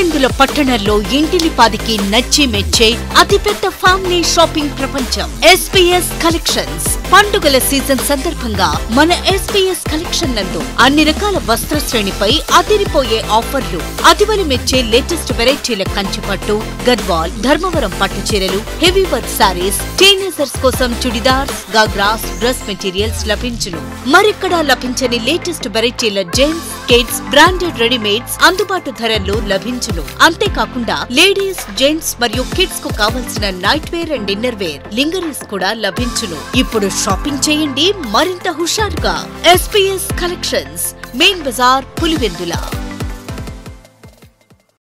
పులివెందుల పట్టణంలో ఇంటిని పాదికి నచ్చి మెచ్చే అతిపెద్ద ఫ్యామిలీ షాపింగ్ ప్రపంచం ఎస్పీఎస్ కలెక్షన్స్ పండుగల సీజన్ సందర్భంగా మన ఎస్పీఎస్ కలెక్షన్ నందు అన్ని రకాల వస్త్ర శ్రేణిపై అదిరిపోయే ఆఫర్లు అతివలి మెచ్చే లేటెస్ట్ వెరైటీల కంచిపట్టు గద్వాల్ ధర్మవరం పట్టు చీరలు హెవీ వర్క్ సారీస్ టీనేజర్స్ కోసం చుడిదార్స్ గాగ్రాస్ డ్రెస్ మెటీరియల్స్ లభించును మరెక్కడా లభించని లేటెస్ట్ వెరైటీల జెంట్స్ కిడ్స్ బ్రాండెడ్ రెడీమేడ్స్ అందుబాటు ధరల్లో లభించును అంతేకాకుండా లేడీస్ జెంట్స్ మరియు కిడ్స్ కు కావలసిన night wear and dinner wear lingeries కూడా లభించును ఇప్పుడు షాపింగ్ చేయండి మరింత హుషారుగా ఎస్పీఎస్ కలెక్షన్స్ మెయిన్ బజార్ పులివెందుల